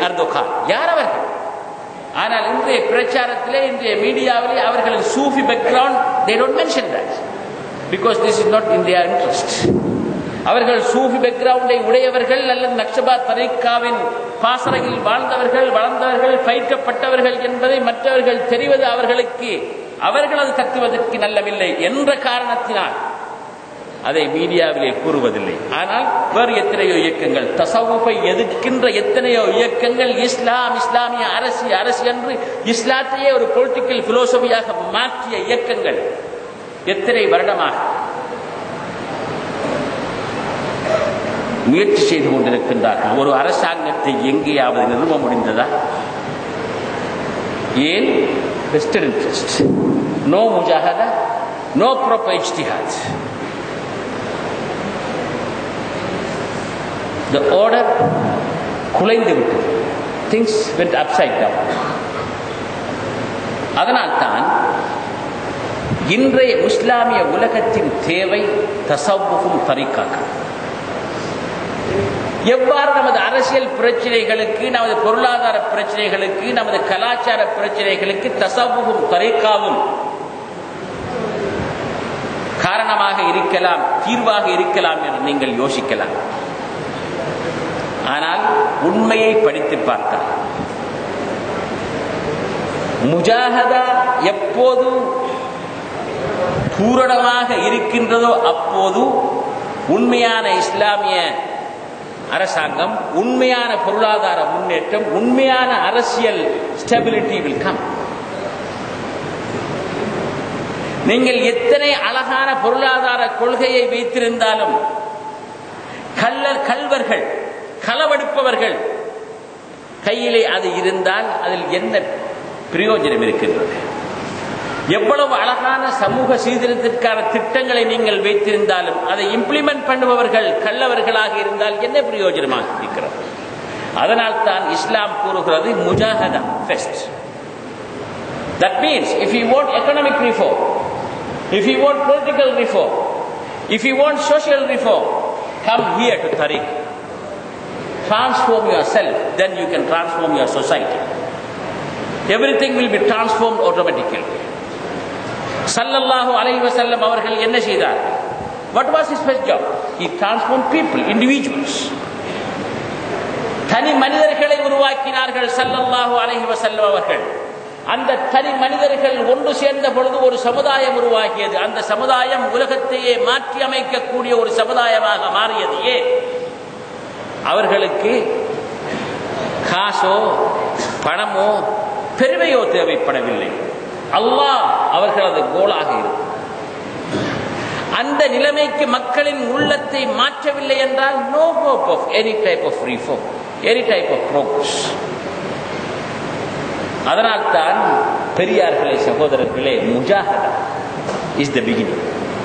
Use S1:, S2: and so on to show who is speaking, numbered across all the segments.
S1: அர்தோகான் யார் அவர்கள் ஆனால் இன்றைய பிரச்சாரத்திலே இன்றைய மீடியாவிலே அவர்களின் சூஃபி background they don't mention that because this is not in their interest அவர்கள் சூஃபி பேக்ரவுண்டை உடையவர்கள் அல்லது நக்ஷபா தரீக்காவின் பாசறையில் வாழ்ந்தவர்கள் வளர்ந்தவர்கள் பயிற்றப்பட்டவர்கள் என்பதை மற்றவர்கள் தெரிவது அவர்களுக்கு அவர்களது தத்துவதற்கு நல்லவில்லை என்ற காரணத்தினால் அதை மீடியாவிலே கூறுவதில்லை ஆனால் வேறு எத்தனையோ இயக்கங்கள் தசவுஃபை எதிர்க்கின்ற எத்தனையோ இயக்கங்கள் இஸ்லாம் இஸ்லாமிய அரசு அரசு என்று இஸ்லாத்தையே ஒரு பொலிட்டிக்கல் பிலோசபியாக மாற்றிய இயக்கங்கள் எத்தனை வருடமாக முயற்சி செய்து கொண்டிருக்கின்றார்கள் ஒரு அரசாங்கத்தை எங்கேயாவது நிறுவ முடிந்ததா ஏன் வெஸ்டர்ன் இன்ட்ரெஸ்ட் நோ முஜாஹதா நோ ப்ராப்பர் இஜ்திஹாத் the order குலைந்து விட்டது திங்ஸ் went upside down அதனால்தான் இன்றைய முஸ்லாமிய உலகத்தின் தேவை தசவுஃபும் தரிக்காக்கள் எவ்வாறு நமது அரசியல் பிரச்சனைகளுக்கு நமது பொருளாதார பிரச்சனைகளுக்கு நமது கலாச்சார பிரச்சனைகளுக்கு தசவுஃபும் தரிக்காவும் காரணமாக இருக்கலாம் தீர்வாக இருக்கலாம் என்று நீங்கள் யோசிக்கலாம் ஆனால் உண்மையை படித்து பார்த்தால் முஜாஹதா எப்போது பூரணமாக இருக்கின்றதோ அப்போது உண்மையான இஸ்லாமிய அரசாங்கம் உண்மையான பொருளாதார முன்னேற்றம் உண்மையான அரசியல் ஸ்டெபிலிட்டி வில் கம் நீங்கள் எத்தனை அழகான பொருளாதார கொள்கையை வைத்திருந்தாலும் கள்ளர் கல்வர்கள் களவெடுப்பவர்கள் கையிலே அது இருந்தால் அதில் என்ன பிரயோஜனம் இருக்கின்றது எவ்வளவு அழகான சமூக சீர்திருத்தத்திற்கான திட்டங்களை நீங்கள் வைத்திருந்தாலும் அதை இம்ப்ளிமெண்ட் பண்ணுபவர்கள் கள்ளவர்களாக இருந்தால் என்ன பிரயோஜனமாக இருக்கிறது அதனால் தான் இஸ்லாம் கூறுகிறது முஜாஹதா first That means if you want economic reform, if you want political reform, if you want social reform, come here to Tariq. Transform yourself, then you can transform your society. Everything will be transformed automatically. சல்லல்லாஹு அலைஹி வஸல்லம் அவர்கள் என்ன செய்தார்கள் what was his first job he transformed people individuals தனி மனிதர்களை உருவாக்கினார்கள் சல்லல்லாஹு அலைஹி வஸல்லம் அவர்கள் அந்த தனி மனிதர்கள் ஒன்று சேர்ந்த பொழுது ஒரு சமுதாயம் உருவாகியது அந்த சமுதாயம் உலகத்தையே மாற்றி அமைக்கக்கூடிய ஒரு சமுதாயமாக மாறியது ஏன் அவர்களுக்கு காசோ பணமோ பெருமையோ தேவைப்படவில்லை அல்லாஹ் அவர்களது கோலாக இருக்கும் அந்த நிலைமைக்கு மக்களின் உள்ளத்தை மாற்றவில்லை என்றால் no hope of any type of reform any type of progress அதனால்தான் பெரியார்களே சகோதரர்களே முஜாஹதா இஸ் த பிகினிங்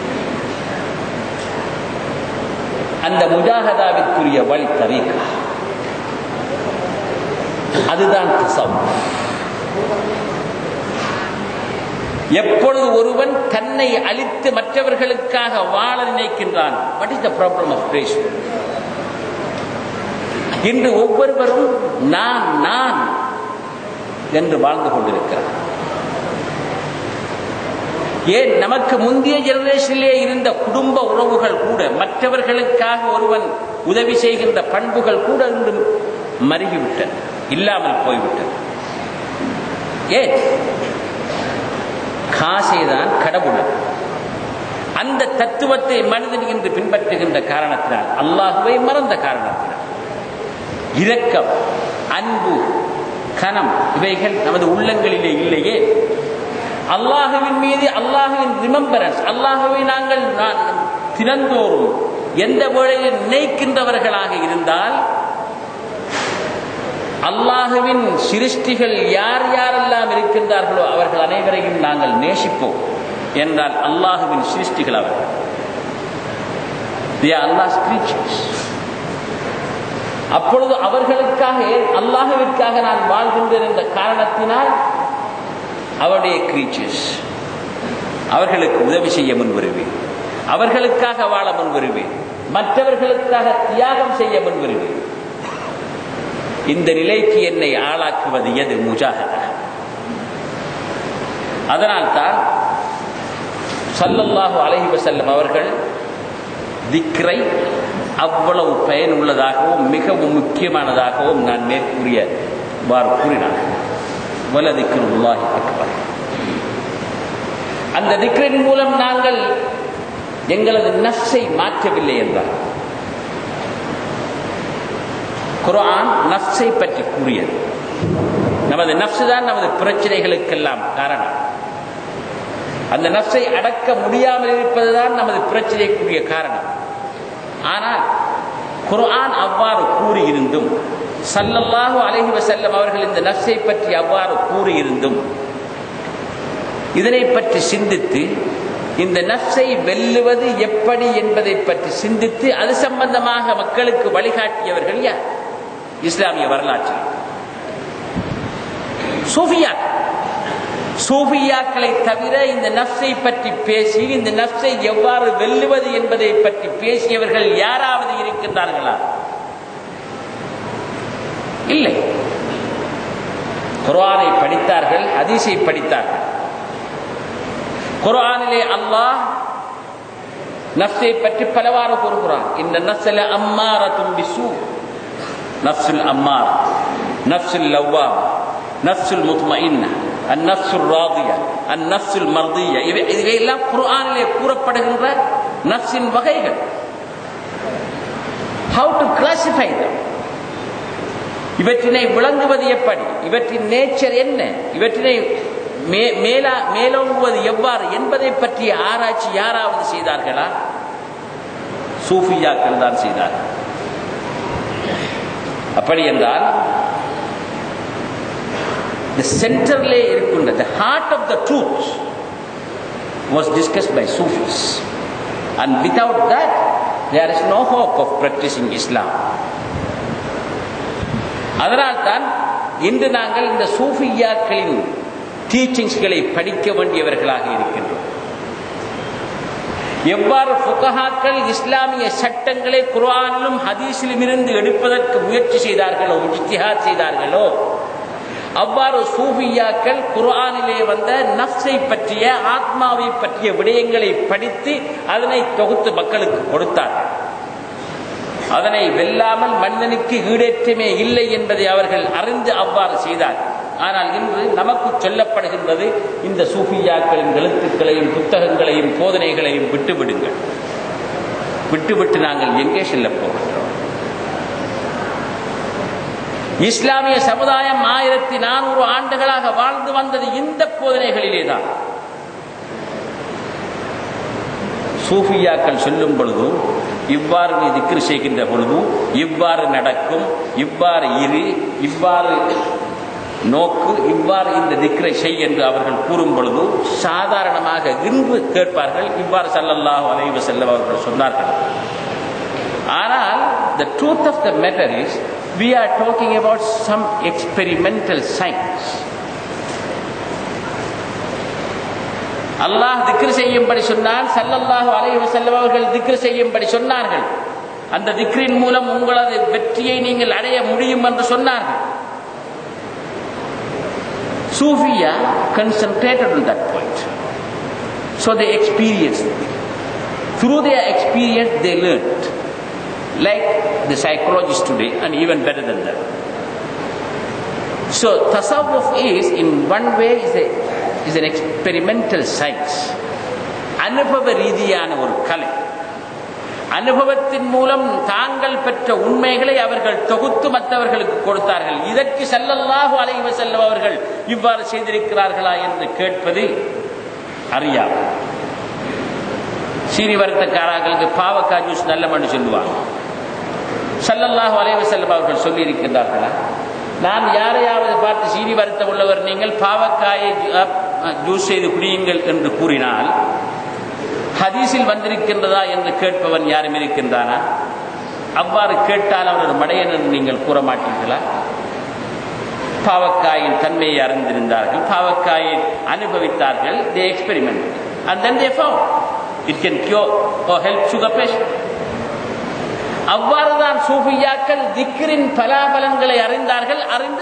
S1: அந்த முஜாஹதாவிற்குரிய வழி தரீகா அதுதான் தசம் எப்பொழுது ஒருவன் தன்னை அழித்து மற்றவர்களுக்காக வாழ நினைக்கின்றான் what is the problem of grace இன்று ஒவ்வொருவரும் நான் நான் என்று வாழ்ந்து கொண்டிருக்கிறார் ஏன் நமக்கு முந்தைய ஜெனரேஷனிலே இருந்த குடும்ப உறவுகள் கூட மற்றவர்களுக்காக ஒருவன் உதவி செய்கின்ற பண்புகள் கூட இன்று மருகிவிட்டன இல்லாமல் போய்விட்டன ஏன் காசேதான் கடவுள் அந்த தத்துவத்தை மனிதன் இன்று பின்பற்றுகின்ற காரணத்தினால் அல்லாஹுவை மறந்த காரணத்தினால் இரக்கம் அன்பு கனம் இவைகள் நமது உள்ளங்களிலே இல்லையே அல்லாஹுவின் மீது அல்லாஹுவின் ரிமம்பரன்ஸ் அல்லாஹுவை நாங்கள் தினந்தோறும் எந்த வேளையில் நினைக்கின்றவர்களாக இருந்தால் அல்லாஹுவின் சிருஷ்டிகள் யார் யாரெல்லாம் இருக்கின்றார்களோ அவர்கள் அனைவரையும் நாங்கள் நேசிப்போம் என்றால் அல்லாஹுவின் சிருஷ்டிகள் அவர்கள் அல்லாஹ் அப்பொழுது அவர்களுக்காக அல்லாஹுவிற்காக நான் வாழ்கின்றேன் என்ற காரணத்தினால் அவருடைய கிரீச்சர்ஸ் அவர்களுக்கு உதவி செய்ய முன் வருவேன் அவர்களுக்காக வாழ முன் வருவேன் மற்றவர்களுக்காக தியாகம் செய்ய முன் வருவேன் இந்த நிலைக்கு என்னை ஆளாக்குவது எது முஜாஹதா அதனால்தான் சல்லல்லாஹு அலைஹி வஸல்லம் அவர்கள் திக்ரை அவ்வளவு பயனுள்ளதாகவும் மிகவும் முக்கியமானதாகவும் நான் மேற்கூறிய வார் கூறினார் வலதிக்ருல்லாஹி அக்பர் அந்த திக்ரின் மூலம் நாங்கள் எங்களது நஃப்ஸை மாற்றவில்லை என்றார் குர்ஆன் நஃப்ஸை பற்றி கூறியது நமது நஃப்ஸ் தான் நமது பிரச்சனைகளுக்கெல்லாம் காரணம் அந்த நஃப்ஸை அடக்க முடியாமல் இருப்பதுதான் நமது பிரச்சனைக்குரிய காரணம் ஆனால் குர்ஆன் அவ்வாறு கூறியிருந்தும் சல்லல்லாஹு அலைஹி வஸல்லம் அவர்கள் இந்த நஃப்ஸை பற்றி அவ்வாறு கூறியிருந்தும் இதனை பற்றி சிந்தித்து இந்த நஃப்ஸை வெல்லுவது எப்படி என்பதை பற்றி சிந்தித்து அது சம்பந்தமாக மக்களுக்கு வழிகாட்டியவர்கள் யார் இஸ்லாமிய வரலாற்று சூஃபியா சூஃபியாக்களை தவிர இந்த நஃப்ஸை பற்றி பேசி இந்த நஃப்ஸை எவ்வாறு வெல்லுவது என்பதை பற்றி பேசியவர்கள் யாராவது இருக்கின்றார்களா இல்லை குர்ஆனை படித்தார்கள் ஹதீஸை படித்தார்கள் குர்ஆனிலே அல்லாஹ் நஃப்ஸை பற்றி பலவாறு கூறுகிறான் இந்த நஃப்ஸல அம்மாரத்தும் பிசூ நஃப்ஸுல் அம்மார் நஃப்ஸுல் லவ்வாம் நஃப்ஸுல் முத்மஇன்ன அந்நஃப்ஸுல் ராதியா அந்நஃப்ஸுல் மர்தியா இவை இவையெல்லாம் குர்ஆனிலே கூறப்படுகின்ற நஃப்ஸின் வகைகள் ஹவு டு கிளாசிஃபை them இவற்றினை விளங்குவது எப்படி இவற்றின் நேச்சர் என்ன இவற்றினை மே- மேலா மேலோங்குவது எவ்வாறு என்பதை பற்றிய ஆராய்ச்சி யாராவது செய்தார்களா சூஃபியாக்கள் தான் செய்தார்கள் அப்படி என்றால் the சென்டர்லே இருக்கின்ற the heart of the truth was discussed by Sufis and without that there is no hope of practicing Islam அதனால்தான் இன்று நாங்கள் இந்த சூஃபியாக்களின் டீச்சிங்ஸ்களை படிக்க வேண்டியவர்களாக இருக்கின்றோம் எவ்வாறு ஃபுகஹாக்கள் இஸ்லாமிய சட்டங்களை குர்ஆனிலும் ஹதீஸிலும் இருந்து எடுப்பதற்கு முயற்சி செய்தார்களோ இஜ்திஹாத் செய்தார்களோ அவ்வாறு சூஃபியாக்கள் குர்ஆனிலே வந்த நஃப்ஸை பற்றிய ஆத்மாவை பற்றிய விடயங்களை படித்து அதனை தொகுத்து மக்களுக்கு கொடுத்தார்கள் அதனை வெல்லாமல் மனிதனுக்கு ஈடேற்றமே இல்லை என்பதை அவர்கள் அறிந்து அவ்வாறு செய்தார்கள் ஆனால் இன்று நமக்கு சொல்லப்படுகின்றது இந்த சூஃபியாக்களின் எழுத்துக்களையும் புத்தகங்களையும் போதனைகளையும் விட்டுவிடுங்கள் விட்டுவிட்டு நாங்கள் எங்கே செல்லப் போகின்றோம் இஸ்லாமிய சமுதாயம் ஆயிரத்தி நானூறு ஆண்டுகளாக வாழ்ந்து வந்தது இந்த போதனைகளிலே தான் சூஃபியாக்கள் சொல்லும் பொழுது இவ்வாறு நீ திக்ரு செய்கின்ற பொழுது இவ்வாறு நடக்கும் இவ்வாறு இரு இவ்வாறு நோக்கு இவ்வாறு இந்த திக்ரை செய் என்று அவர்கள் கூறும் பொழுது சாதாரணமாக இன்று கேட்பார்கள் இவ்வாறு சல்லல்லாஹு அலைஹி வஸல்லம் அவர்கள் சொன்னார்கள் ஆனால் the truth of the matter is we are talking about some experimental science அல்லாஹ் திக்ரு செய்யும்படி சொன்னான் சல்லல்லாஹு அலைஹி வஸல்லம் அவர்கள் திக்ரு செய்யும்படி சொன்னார்கள் அந்த திக்ரின் மூலம் உங்களது வெற்றியை நீங்கள் அடைய முடியும் என்று சொன்னார்கள் Sufia concentrated on that point. So they experienced it. Through their experience, they learned. Like the psychologists today, and even better than that. So tasawwuf is, in one way, is, a, is an experimental science. அனுபவ ரீதியான ஒரு கலை அனுபவத்தின் மூலம் தாங்கள் பெற்ற உண்மைகளை அவர்கள் தொகுத்து மற்றவர்களுக்கு கொடுத்தார்கள் இதற்கு செல்லல்லாஹு அலைவ செல்லம் அவர்கள் இவ்வாறு செய்திருக்கிறார்களா என்று கேட்பது அறியாது சீனி வறுத்தக்காரர்களுக்கு பாவக்காய் ஜூஸ் நல்லமன்னு சொல்லுவாங்க சல்லல்லாஹு அலைவ செல்லம் அவர்கள் சொல்லி இருக்கின்றார்களா நான் யாரையாவது பார்த்து சீனி வருத்தம் உள்ளவர் நீங்கள் பாவக்காயை ஜூஸ் செய்து குடியுங்கள் என்று கூறினால் ஹதீஸில் வந்திருக்கின்றதா என்று கேட்பவன் யாரும் இருக்கின்றானா அவ்வாறு கேட்டால் அவரது மடையன் என்று நீங்கள் கூற மாட்டீர்களா பாவக்காயின் தன்மையை அறிந்திருந்தார்கள் பாவக்காயை அனுபவித்தார்கள் they experiment and then they found it can cure or help sugar patient அவ்வாறுதான் சூஃபியாக்கள் திக்ரின் பலாபலன்களை அறிந்தார்கள் அறிந்து